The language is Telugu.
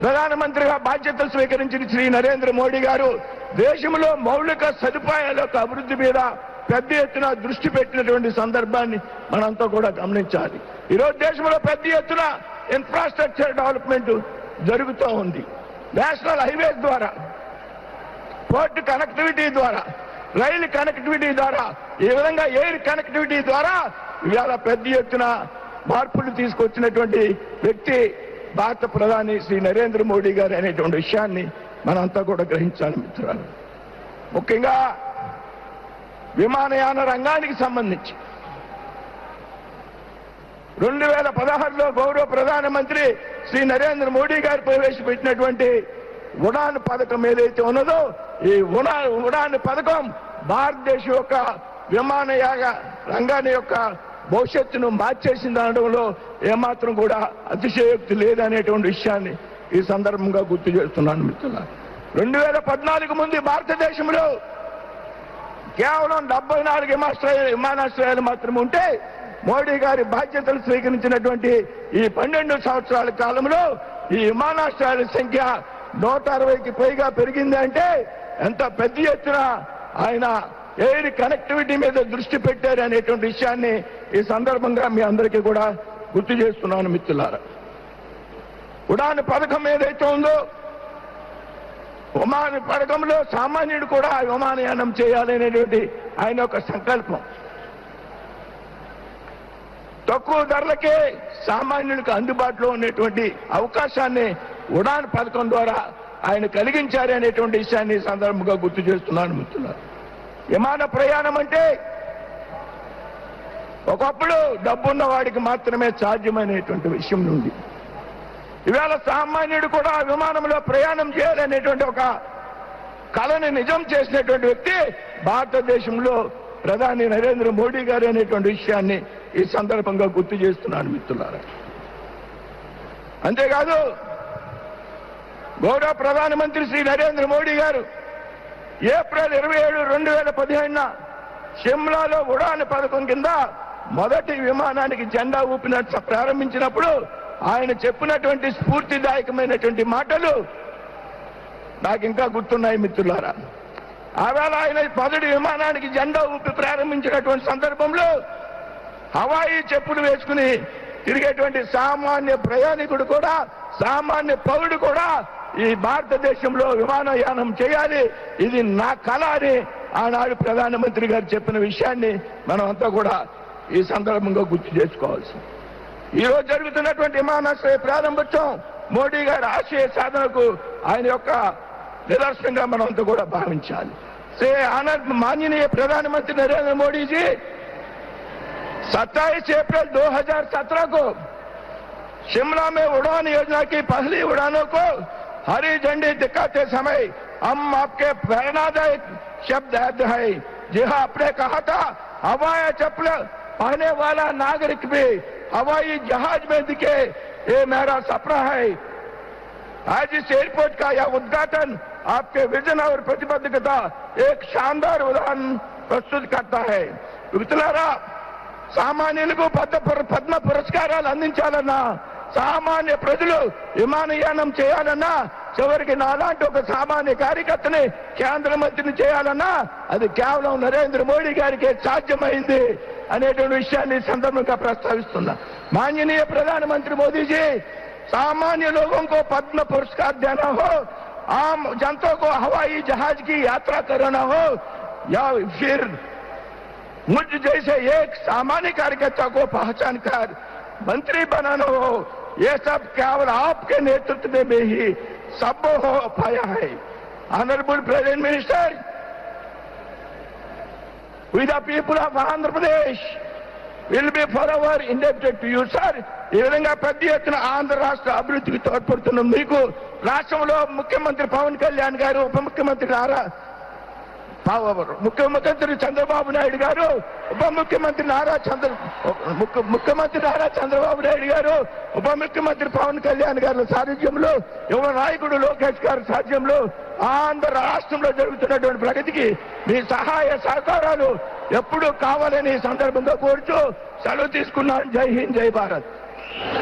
ప్రధానమంత్రిగా బాధ్యతలు స్వీకరించిన శ్రీ నరేంద్ర మోడీ గారు దేశంలో మౌలిక సదుపాయాల యొక్క అభివృద్ధి మీద పెద్ద ఎత్తున దృష్టి పెట్టినటువంటి సందర్భాన్ని మనంతా కూడా గమనించాలి ఈరోజు దేశంలో పెద్ద ఎత్తున ఇన్ఫ్రాస్ట్రక్చర్ డెవలప్మెంట్ జరుగుతూ ఉంది నేషనల్ హైవేస్ ద్వారా పోర్ట్ కనెక్టివిటీ ద్వారా రైలు కనెక్టివిటీ ద్వారా ఈ విధంగా ఎయిర్ కనెక్టివిటీ ద్వారా ఇవాళ పెద్ద ఎత్తున మార్పులు తీసుకొచ్చినటువంటి వ్యక్తి భారత ప్రధాని శ్రీ నరేంద్ర మోడీ గారు అనేటువంటి విషయాన్ని మనంతా కూడా గ్రహించాలి మిత్రులు ముఖ్యంగా విమానయాన రంగానికి సంబంధించి రెండు వేల పదహారులో గౌరవ ప్రధానమంత్రి శ్రీ నరేంద్ర మోడీ గారు ప్రవేశపెట్టినటువంటి ఉడాన్ పథకం ఏదైతే ఉన్నదో ఈ ఉడా ఉడాన్ పథకం భారతదేశం యొక్క విమానయాన రంగాన్ని యొక్క భవిష్యత్తును మార్చేసింది అనడంలో ఏమాత్రం కూడా అతిశయోక్తి లేదనేటువంటి విషయాన్ని ఈ సందర్భంగా గుర్తు చేస్తున్నాను మిత్రుల రెండు వేల పద్నాలుగు ముందు భారతదేశంలో కేవలం డెబ్బై నాలుగు విమానాశ్రయాలు విమానాశ్రయాలు మాత్రమే ఉంటే మోడీ గారి బాధ్యతలు స్వీకరించినటువంటి ఈ పన్నెండు సంవత్సరాల కాలంలో ఈ విమానాశ్రయాల సంఖ్య నూట అరవైకి పైగా పెరిగింది అంటే ఎంత పెద్ద ఎత్తున ఆయన ఎయిర్ కనెక్టివిటీ మీద దృష్టి పెట్టారు అనేటువంటి విషయాన్ని ఈ సందర్భంగా మీ అందరికీ కూడా గుర్తు చేస్తున్నాను మిత్రులారా ఉడాన్ పథకం ఏదైతే ఉందో విమాన పథకంలో సామాన్యుడు కూడా విమానయానం చేయాలనేటువంటి ఆయన యొక్క సంకల్పం తక్కువ ధరలకే సామాన్యుడికి అందుబాటులో ఉన్నటువంటి అవకాశాన్ని ఉడాన్ పథకం ద్వారా ఆయన కలిగించారు అనేటువంటి విషయాన్ని ఈ సందర్భంగా గుర్తు చేస్తున్నాను మిత్రులారు విమాన ప్రయాణం అంటే ఒకప్పుడు డబ్బున్న వాడికి మాత్రమే సాధ్యమైనటువంటి విషయం నుండి ఇవాళ సామాన్యుడు కూడా విమానంలో ప్రయాణం చేయాలనేటువంటి ఒక కళని నిజం చేసినటువంటి వ్యక్తి భారతదేశంలో ప్రధాని నరేంద్ర మోడీ గారు అనేటువంటి విషయాన్ని ఈ సందర్భంగా గుర్తు చేస్తున్నాను మిత్రులారా అంతేకాదు గౌరవ ప్రధానమంత్రి శ్రీ నరేంద్ర మోడీ గారు ఏప్రిల్ ఇరవై ఏడు రెండు వేల పదిహేనున షిమ్లాలో ఉడాన్ పథకం కింద మొదటి విమానానికి జెండా ఊపినట్టు ప్రారంభించినప్పుడు ఆయన చెప్పినటువంటి స్ఫూర్తిదాయకమైనటువంటి మాటలు నాకు ఇంకా గుర్తున్నాయి మిత్రులారా ఆవేళ ఆయన మొదటి విమానానికి జెండా ఊపి ప్రారంభించినటువంటి సందర్భంలో హవాయి చెప్పులు వేసుకుని తిరిగేటువంటి సామాన్య ప్రయాణికుడు కూడా సామాన్య పౌరుడు కూడా ఈ భారతదేశంలో విమానయానం చేయాలి ఇది నా కళ అని ఆనాడు ప్రధానమంత్రి గారు చెప్పిన విషయాన్ని మనం అంతా కూడా ఈ సందర్భంగా గుర్తు చేసుకోవాల్సి ఈ రోజు జరుగుతున్నటువంటి విమానాశ్రయ ప్రారంభోత్సవం మోడీ గారి ఆశయ సాధనకు ఆయన యొక్క నిదర్శనంగా మనం అంతా కూడా భావించాలి శ్రీ ఆనంద్ మాన్యనీయ ప్రధానమంత్రి నరేంద్ర मोदी जी 27 अप्रैल 2017 को शिमला में उड़ान योजना की पहली उड़ानों को हरी झंडी दिखाते समय हम आपके प्रेरणादायक शब्द याद है जी हाँ आपने कहा था हवाई चप्पल पहने वाला नागरिक भी हवाई जहाज में दिखे ये मेरा सपना है आज इस एयरपोर्ट का यह उद्घाटन आपके विजन और प्रतिबद्धता एक शानदार उदाहरण प्रस्तुत करता है మిత్రులారా సామాన్యులకు పద్మ పుర- పద్మ పురస్కారాలు అందించాలన్నా సామాన్య ప్రజలు విమానయానం చేయాలన్నా చివరికి నాలాంటి ఒక సామాన్య కార్యకర్తని కేంద్ర మంత్రిని చేయాలన్నా అది కేవలం నరేంద్ర మోడీ గారికి సాధ్యమైంది అనేటువంటి విషయాన్ని ఈ సందర్భంగా ప్రస్తావిస్తున్నా మాన్యనీయ ప్రధానమంత్రి मोदी जी सामान्य लोगों को पद्म पुरस्कार देना हो आम जनता को हवाई जहाज की यात्रा कराना हो या फिर मुझ जैसे एक सामान्य कार्यकर्ता को पहचान कर मंत्री बनाना हो ये सब केवल आपके नेतृत्व में ही संभव हो पाया है honourable president minister with the people of Andhra Pradesh will be forever indebted to you, sir. ఈ విధంగా పెద్ద ఎత్తున ఆంధ్ర రాష్ట్ర అభివృద్ధికి తోడ్పడుతున్న మీకు రాష్ట్రంలో ముఖ్యమంత్రి పవన్ కళ్యాణ్ గారు ఉప ముఖ్యమంత్రి నారా పావ- ముఖ్యమంత్రి చంద్రబాబు నాయుడు గారు ఉప ముఖ్యమంత్రి నారా చంద్ర ముఖ్య- ముఖ్యమంత్రి నారా చంద్రబాబు నాయుడు గారు ఉప ముఖ్యమంత్రి పవన్ కళ్యాణ్ గారి సారథ్యంలో యువ నాయకుడు లోకేష్ గారి సాధ్యంలో ఆంధ్ర రాష్ట్రంలో జరుగుతున్నటువంటి ప్రగతికి మీ సహాయ సహకారాలు ఎప్పుడూ కావాలని ఈ సందర్భంగా కోరుతూ సెలవు తీసుకున్నాను జై హింద్ జై భారత్